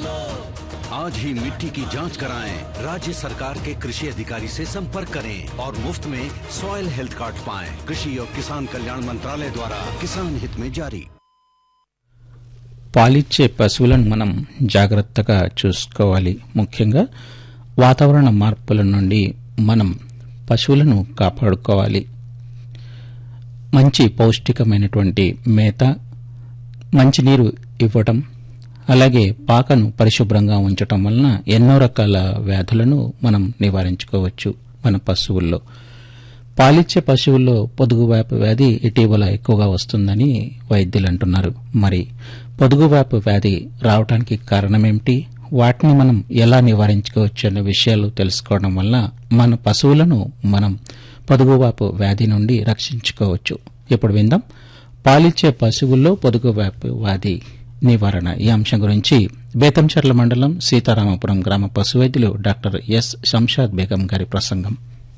आज ही मिट्टी की जांच कराएं राज्य सरकार के कृषि अधिकारी से संपर्क करें और मुफ्त में सॉइल हेल्थ कार्ड पाएं कृषि और किसान कल्याण मंत्रालय द्वारा किसान हित में जारी పాలిచ్చే పశువులను మనం జాగ్రత్తగా చూసుకోవాలి ముఖ్యంగా వాతావరణ మార్పుల నుండి మనం పశువులను కాపాడుకోవాలి మంచి పౌష్టికమైనటువంటి మేత మంచినీరు ఇవ్వటం అలాగే పాకను పరిశుభ్రంగా ఉంచటం వలన ఎన్నో రకాల వ్యాధులను మనం నివారించుకోవచ్చు మన పశువుల్లో పాలిచ్చే పశువుల్లో పొదుగువాపు వ్యాధి ఇటీవల ఎక్కువగా వస్తుందని వైద్యులు అంటున్నారు మరి పొదుగువాపు వ్యాధి రావడానికి కారణమేమిటి వాటిని మనం ఎలా నివారించుకోవచ్చు అనే విషయాలు తెలుసుకోవడం వల్ల మన పశువులను మనం పొదుగువాపు వ్యాధి నుండి రక్షించుకోవచ్చు ఇప్పుడు విందాం పాలిచ్చే పశువుల్లో పొదుగువాపు వ్యాధి నివారణ ఈ అంశం గురించి బేతంచెర్ల మండలం సీతారామపురం గ్రామ పశు వైద్యులు డాక్టర్ ఎస్ శంషాద్ బేగం గారి ప్రసంగం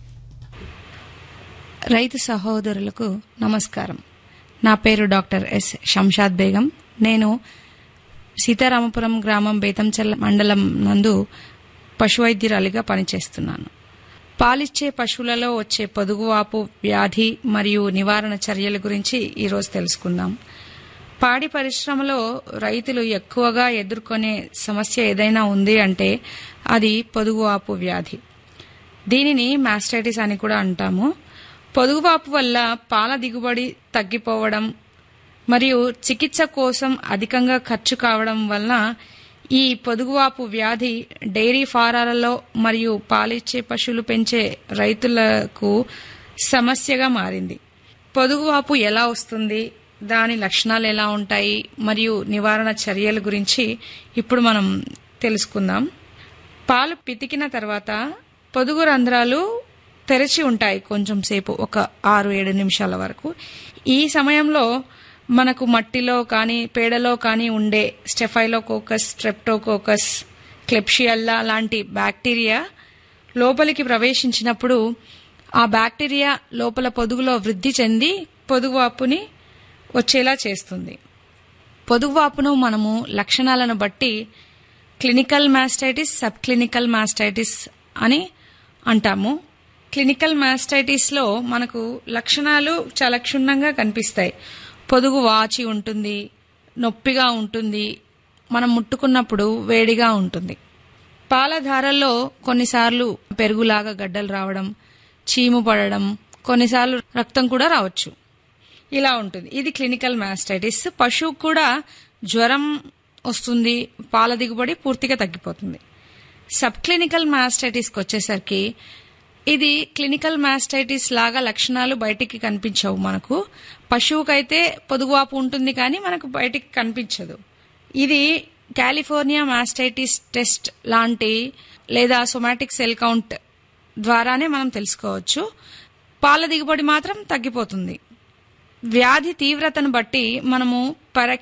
రైతు సహోదరులకు నమస్కారం నా పేరు డాక్టర్ ఎస్ శంషాద్ బేగం నేను సీతారామపురం గ్రామం బేతంచెల్ల మండలం నందు పశువైద్యురాలిగా పనిచేస్తున్నాను పాలిచ్చే పశువులలో వచ్చే పొదుగువాపు వ్యాధి మరియు నివారణ చర్యల గురించి ఈరోజు తెలుసుకుందాం పాడి పరిశ్రమలో రైతులు ఎక్కువగా ఎదుర్కొనే సమస్య ఏదైనా ఉంది అంటే అది పొదుగువాపు వ్యాధి దీనిని మాస్టైటిస్ అని కూడా అంటాము పొదుగువాపు వల్ల పాల దిగుబడి తగ్గిపోవడం మరియు చికిత్స కోసం అధికంగా ఖర్చు కావడం వలన ఈ పొదుగువాపు వ్యాధి డైరీ ఫారాలలో మరియు పాలిచ్చే పశువులు పెంచే రైతులకు సమస్యగా మారింది పొదుగువాపు ఎలా వస్తుంది దాని లక్షణాలు ఎలా ఉంటాయి మరియు నివారణ చర్యల గురించి ఇప్పుడు మనం తెలుసుకుందాం పాలు పితికిన తర్వాత పొదుగు రంధ్రాలు తెరిచి ఉంటాయి కొంచెం సేపు ఒక ఆరు ఏడు నిమిషాల వరకు ఈ సమయంలో మనకు మట్టిలో కానీ పేడలో కానీ ఉండే స్టెఫైలోకోకస్ స్ట్రెప్టోకోకస్ క్లెప్షియల్లా లాంటి బ్యాక్టీరియా లోపలికి ప్రవేశించినప్పుడు ఆ బ్యాక్టీరియా లోపల పొదుగులో వృద్ధి చెంది పొదుగువాపుని వచ్చేలా చేస్తుంది పొదుగువాపును మనము లక్షణాలను బట్టి clinical mastitis sub clinical mastitis అని అంటాము క్లినికల్ మాస్టైటిస్లో మనకు లక్షణాలు చాలా క్షుణ్ణంగా కనిపిస్తాయి పొదుగు వాచి ఉంటుంది నొప్పిగా ఉంటుంది మనం ముట్టుకున్నప్పుడు వేడిగా ఉంటుంది పాలధారల్లో కొన్నిసార్లు పెరుగులాగా గడ్డలు రావడం చీము పడడం కొన్నిసార్లు రక్తం కూడా రావచ్చు ఇలా ఉంటుంది ఇది క్లినికల్ మాస్టైటిస్ పశువుకు కూడా జ్వరం వస్తుంది పాల దిగుబడి పూర్తిగా తగ్గిపోతుంది సబ్ క్లినికల్ మాస్టైటిస్కి వచ్చేసరికి ఇది క్లినికల్ మాస్టైటిస్ లాగా లక్షణాలు బయటికి కనిపించవు మనకు పశువుకైతే పొదుగువాపు ఉంటుంది కానీ మనకు బయటికి కనిపించదు ఇది కాలిఫోర్నియా మాస్టైటిస్ టెస్ట్ లాంటి లేదా సొమాటిక్ సెల్ కౌంట్ ద్వారానే మనం తెలుసుకోవచ్చు పాల దిగుబడి మాత్రం తగ్గిపోతుంది వ్యాధి తీవ్రతను బట్టి మనము పరీక్ష